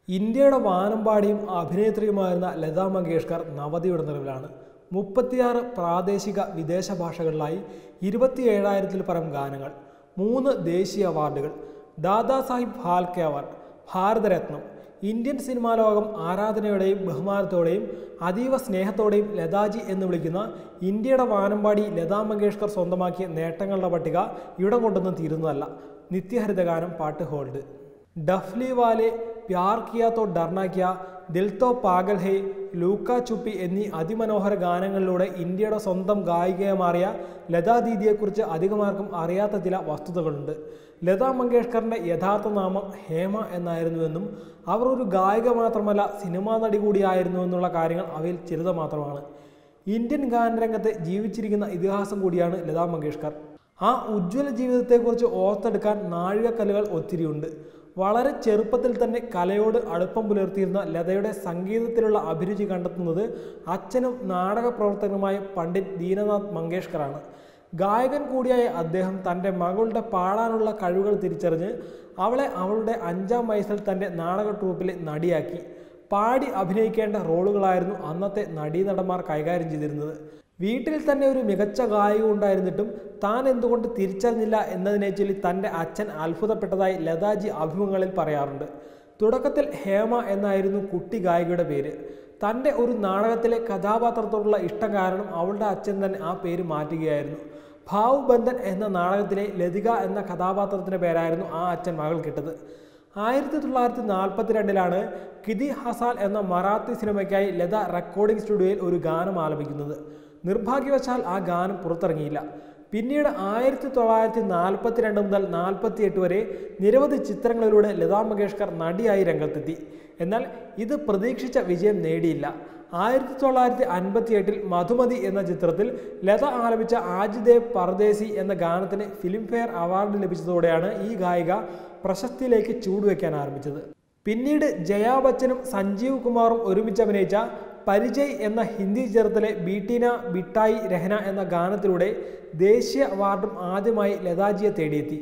ഇന്ത്യയുടെ വാനമ്പാടിയും അഭിനേത്രിയുമായിരുന്ന ലതാ മങ്കേഷ്കർ നവതിയുടെ നിറവിലാണ് മുപ്പത്തിയാറ് പ്രാദേശിക വിദേശ ഭാഷകളിലായി ഇരുപത്തിയേഴായിരത്തിൽ പരം ഗാനങ്ങൾ മൂന്ന് ദേശീയ അവാർഡുകൾ ദാദാസാഹിബ് ഫാൽക്കെ അവാർഡ് ഭാരതരത്നം ഇന്ത്യൻ സിനിമാ ലോകം ആരാധനയോടെയും ബഹുമാനത്തോടെയും അതീവ സ്നേഹത്തോടെയും ലതാജി എന്ന് വിളിക്കുന്ന ഇന്ത്യയുടെ വാനമ്പാടി ലതാ മങ്കേഷ്കർ സ്വന്തമാക്കിയ നേട്ടങ്ങളുടെ പട്ടിക ഇവിടം കൊണ്ടൊന്നും തീരുന്നതല്ല നിത്യഹരിതഗാനം പാട്ട് ഹോൾഡ് ഡഫ്ലി വാലെ പ്യാർ കിയ തോ ഡർണ കിയ ദിൽ തോ പാഗൽ ഹേ ലൂക്ക ചുപ്പി എന്നീ അതിമനോഹര ഗാനങ്ങളിലൂടെ ഇന്ത്യയുടെ സ്വന്തം ഗായികയെ മാറിയ ലതാ ദീദിയെക്കുറിച്ച് അധികമാർക്കും അറിയാത്ത ചില വസ്തുതകളുണ്ട് ലതാ മങ്കേഷ്കറിൻ്റെ യഥാർത്ഥ നാമം ഹേമ എന്നായിരുന്നുവെന്നും അവർ ഒരു ഗായിക മാത്രമല്ല സിനിമാ നടി കൂടിയായിരുന്നു എന്നുള്ള കാര്യങ്ങൾ അവയിൽ ചിലത് മാത്രമാണ് ഇന്ത്യൻ ഗാനരംഗത്ത് ജീവിച്ചിരിക്കുന്ന ഇതിഹാസം കൂടിയാണ് ലതാ മങ്കേഷ്കർ ആ ഉജ്ജ്വല ജീവിതത്തെക്കുറിച്ച് ഓർത്തെടുക്കാൻ നാഴികക്കല്ലുകൾ ഒത്തിരിയുണ്ട് വളരെ ചെറുപ്പത്തിൽ തന്നെ കലയോട് അടുപ്പം പുലർത്തിയിരുന്ന ലതയുടെ സംഗീതത്തിലുള്ള അഭിരുചി കണ്ടെത്തുന്നത് അച്ഛനും നാടക പ്രവർത്തകനുമായ പണ്ഡിറ്റ് ദീനനാഥ് മങ്കേഷ്കറാണ് ഗായകൻ കൂടിയായ അദ്ദേഹം തൻ്റെ മകളുടെ പാടാനുള്ള കഴിവുകൾ തിരിച്ചറിഞ്ഞ് അവളെ അവളുടെ അഞ്ചാം വയസ്സിൽ തൻ്റെ നാടക ട്രൂപ്പിലെ നടിയാക്കി പാടി അഭിനയിക്കേണ്ട റോളുകളായിരുന്നു അന്നത്തെ നടീനടന്മാർ കൈകാര്യം ചെയ്തിരുന്നത് വീട്ടിൽ തന്നെ ഒരു മികച്ച ഗായിക ഉണ്ടായിരുന്നിട്ടും താൻ എന്തുകൊണ്ട് തിരിച്ചറിഞ്ഞില്ല എന്നതിനെ ചൊല്ലി തൻ്റെ അച്ഛൻ അത്ഭുതപ്പെട്ടതായി ലതാജി അഭിമുഖങ്ങളിൽ പറയാറുണ്ട് തുടക്കത്തിൽ ഹേമ എന്നായിരുന്നു കുട്ടി ഗായികയുടെ പേര് തൻ്റെ ഒരു നാടകത്തിലെ കഥാപാത്രത്തോടുള്ള ഇഷ്ടം കാരണം അവളുടെ അച്ഛൻ തന്നെ ആ പേര് മാറ്റുകയായിരുന്നു ഭാവ് ബന്ധൻ എന്ന നാടകത്തിലെ ലതിക എന്ന കഥാപാത്രത്തിൻ്റെ പേരായിരുന്നു ആ അച്ഛൻ മകൾക്കിട്ടത് ആയിരത്തി തൊള്ളായിരത്തി നാൽപ്പത്തിരണ്ടിലാണ് കിതി ഹസാൽ എന്ന മറാത്തി സിനിമയ്ക്കായി ലത റെക്കോർഡിംഗ് സ്റ്റുഡിയോയിൽ ഒരു ഗാനം ആലപിക്കുന്നത് നിർഭാഗ്യവശാൽ ആ ഗാനം പുറത്തിറങ്ങിയില്ല പിന്നീട് ആയിരത്തി തൊള്ളായിരത്തി നാൽപ്പത്തിരണ്ട് മുതൽ നാൽപ്പത്തിയെട്ട് വരെ നിരവധി ചിത്രങ്ങളിലൂടെ ലതാ മങ്കേഷ്കർ നടിയായി രംഗത്തെത്തി എന്നാൽ ഇത് പ്രതീക്ഷിച്ച വിജയം നേടിയില്ല ആയിരത്തി തൊള്ളായിരത്തി അൻപത്തി എട്ടിൽ മധുമതി എന്ന ചിത്രത്തിൽ ലത ആലപിച്ച ആജിദേവ് പർദേശി എന്ന ഗാനത്തിന് ഫിലിംഫെയർ അവാർഡ് ലഭിച്ചതോടെയാണ് ഈ ഗായിക പ്രശസ്തിയിലേക്ക് ചൂടുവെക്കാൻ ആരംഭിച്ചത് പിന്നീട് ജയാ ബച്ചനും സഞ്ജീവ് കുമാറും ഒരുമിച്ച് അഭിനയിച്ച പരിചയ് എന്ന ഹിന്ദി ചിത്രത്തിലെ ബീട്ടീന ബിട്ടായി രഹന എന്ന ഗാനത്തിലൂടെ ദേശീയ അവാർഡും ആദ്യമായി ലതാജിയെ തേടിയെത്തി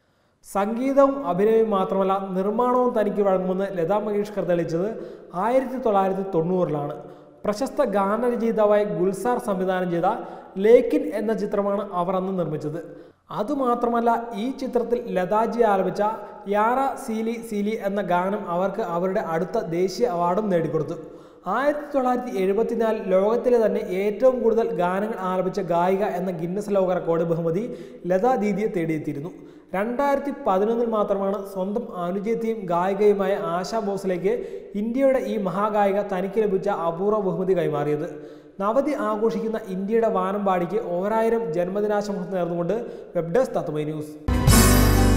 സംഗീതവും അഭിനയവും മാത്രമല്ല നിർമ്മാണവും തനിക്ക് വഴങ്ങുമെന്ന് ലതാ മങ്കേഷ്കർ തെളിയിച്ചത് ആയിരത്തി തൊള്ളായിരത്തി തൊണ്ണൂറിലാണ് പ്രശസ്ത ഗാനരചയിതാവായ ഗുൽസാർ സംവിധാനം ചെയ്ത ലേക്കിൻ എന്ന ചിത്രമാണ് അവർ അന്ന് നിർമ്മിച്ചത് അതുമാത്രമല്ല ഈ ചിത്രത്തിൽ ലതാജി ആലപിച്ച യാറ സീലി സീലി എന്ന ഗാനം അവർക്ക് അവരുടെ അടുത്ത ദേശീയ അവാർഡും നേടിക്കൊടുത്തു ആയിരത്തി തൊള്ളായിരത്തി എഴുപത്തിനാലിൽ ലോകത്തിലെ തന്നെ ഏറ്റവും കൂടുതൽ ഗാനങ്ങൾ ആലപിച്ച ഗായിക എന്ന ഗിന്നസ് ലോക റെക്കോർഡ് ബഹുമതി ലതാ ദീദിയെ തേടിയെത്തിയിരുന്നു രണ്ടായിരത്തി പതിനൊന്നിൽ മാത്രമാണ് സ്വന്തം അനുജത്തിയും ഗായികയുമായ ആശാ ബോസിലേക്ക് ഇന്ത്യയുടെ ഈ മഹാഗായിക തനിക്ക് ലഭിച്ച അപൂർവ ബഹുമതി കൈമാറിയത് നവതി ആഘോഷിക്കുന്ന ഇന്ത്യയുടെ വാനമ്പാടിക്ക് ഓരായിരം ജന്മദിനാശംസ നേർന്നുകൊണ്ട് വെബ് ഡെസ്ക് തത്വമൈ ന്യൂസ്